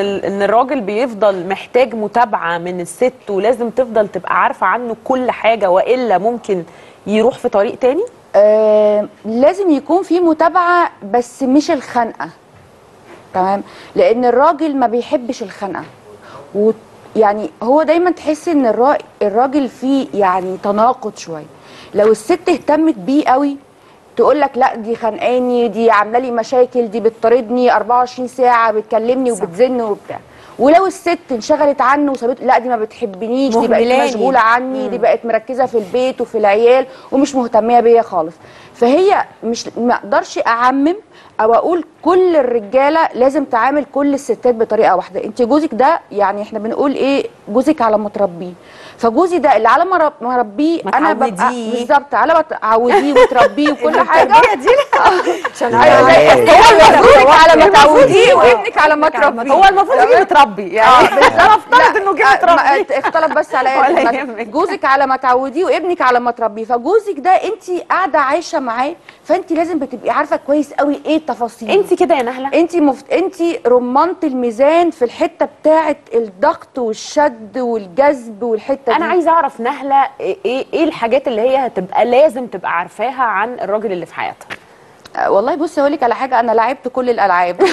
ال- ان الراجل بيفضل محتاج متابعه من الست ولازم تفضل تبقى عارفه عنه كل حاجه والا ممكن يروح في طريق تاني آه لازم يكون في متابعه بس مش الخنقه تمام لان الراجل ما بيحبش الخنقه و يعني هو دايما تحس ان الرا... الراجل فيه يعني تناقض شويه لو الست اهتمت بيه قوي تقول لك لا دي خانقاني دي عامله لي مشاكل دي بتطاردني 24 ساعه بتكلمني وبتزن وبتاع ولو الست انشغلت عنه وسابته لا دي ما بتحبنيش دي بقت مهملاني. مشغوله عني دي بقت مركزه في البيت وفي العيال ومش مهتميه بيا خالص فهي مش ما اقدرش اعمم او اقول كل الرجاله لازم تعامل كل الستات بطريقه واحده انت جوزك ده يعني احنا بنقول ايه جوزك على ما تربيه فجوزي ده اللي على ما رب- ما اربيه ما انا ببقى تعوديه. بالظبط على ما تعوديه وتربيه وكل حاجه دي عشان ايوه زي عارف. هو جوزك على ما المفروض تعوديه يبقى- وابنك على ما تربيه هو المفروض يجي متربي يعني انا افترض انه جه آه، متربي ما- اختلط بس عليا ولا مثلا. يهمك. جوزك على ما تعوديه وابنك على ما تربيه فجوزك ده انت قاعده عايشه معاه فانت لازم بتبقي عارفه كويس قوي ايه التفاصيل انت كده يا نهله انت مفت... انت رمانه الميزان في الحته بتاعه الضغط والشد والجذب والحته انا دي. عايزه اعرف نهله ايه ايه إيه الحاجات اللي هي هتبقى لازم تبقى عارفاها عن الراجل اللي في حياتها آه، والله بصي اقول لك على حاجه انا لعبت كل الالعاب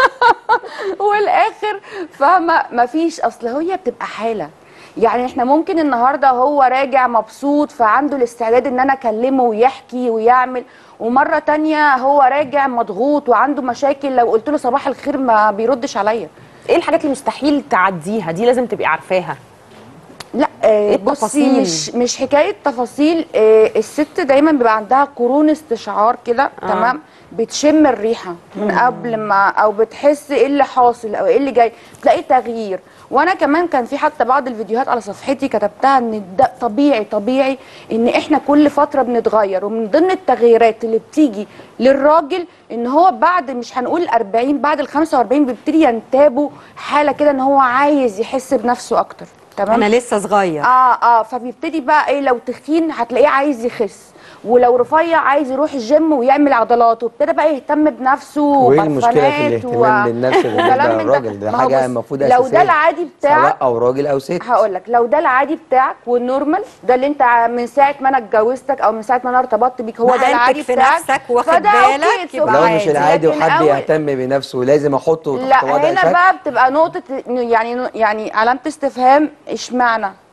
والاخر فاهمه مفيش اصل هي بتبقى حاله يعني احنا ممكن النهارده هو راجع مبسوط فعنده الاستعداد ان انا اكلمه ويحكي ويعمل ومره تانية هو راجع مضغوط وعنده مشاكل لو قلت له صباح الخير ما بيردش عليا ايه الحاجات اللي مستحيل تعديها دي لازم تبقي عارفاها لا آه إيه بصي التفاصيل؟ مش مش حكايه تفاصيل آه الست دايما بيبقى عندها قرون استشعار كده آه. آه. تمام بتشم الريحه من قبل ما او بتحس ايه اللي حاصل او ايه اللي جاي تلاقي تغيير وانا كمان كان في حتى بعض الفيديوهات على صفحتي كتبتها ان ده طبيعي طبيعي ان احنا كل فتره بنتغير ومن ضمن التغييرات اللي بتيجي للراجل ان هو بعد مش هنقول 40 بعد ال 45 بيبتدي ينتابه حاله كده ان هو عايز يحس بنفسه اكتر تمام انا لسه صغير اه اه فبيبتدي بقى ايه لو تخين هتلاقيه عايز يخس ولو رفيع عايز يروح الجيم ويعمل عضلات وابتدى بقى يهتم بنفسه وايه المشكله في وبرفانات الاهتمام بالنفس وكلام بالنسبه من ده. للراجل ده ما هو حاجه بص، المفروض لو اساسيه ده العادي بتاعك سواء او راجل او ست هقول لك لو ده العادي بتاعك والنورمال ده اللي انت ع- من ساعه ما انا اتجوزتك او من ساعه ما انا ارتبطت بيك هو مع ده أنتك العادي في بتاعك نفسك واخد فده أوكي، بالك it's يبقى okay. لو مش عادي. العادي لكن وحد أول- يهتم بنفسه لازم احطه لا تحت وضع هنا شك بقى بتبقى نقطه يعني يعني علامه استفهام اشمعنى